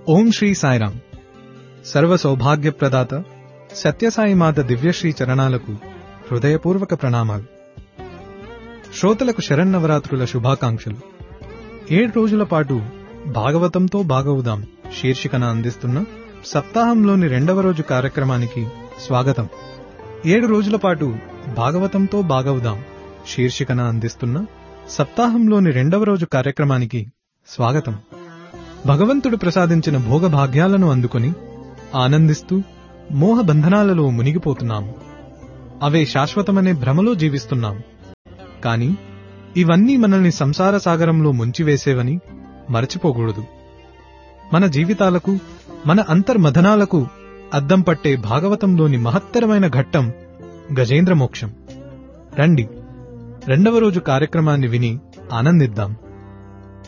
ఓం శ్రీ సాయిరామ్ సర్వ సౌభాగ్య ప్రదాత సత్యసాయి మాత దివ్యశ్రీ చరణాలకు హృదయపూర్వక ప్రణామాలు శ్రోతలకు శరన్నవరాత్రుల శుభాకాంక్షలు ఏడు రోజుల పాటు భాగవతంతో బాగవుదాం శీర్షికన అందిస్తున్న సప్తాహంలోని రెండవ రోజు కార్యక్రమానికి స్వాగతం ఏడు రోజుల పాటు భాగవతంతో బాగవుదాం శీర్షికన అందిస్తున్న సప్తాహంలోని రెండవ రోజు కార్యక్రమానికి స్వాగతం భగవంతుడు ప్రసాదించిన భోగభాగ్యాలను అందుకొని ఆనందిస్తూ మోహ బంధనాలలో మునిగిపోతున్నాం అవే శాశ్వతమనే భ్రమలో జీవిస్తున్నాం కాని ఇవన్నీ మనల్ని సంసార సాగరంలో ముంచివేసేవని మరచిపోకూడదు మన జీవితాలకు మన అంతర్మథనాలకు అద్దం పట్టే భాగవతంలోని మహత్తరమైన ఘట్టం గజేంద్ర మోక్షం రండి రెండవ రోజు కార్యక్రమాన్ని విని ఆనందిద్దాం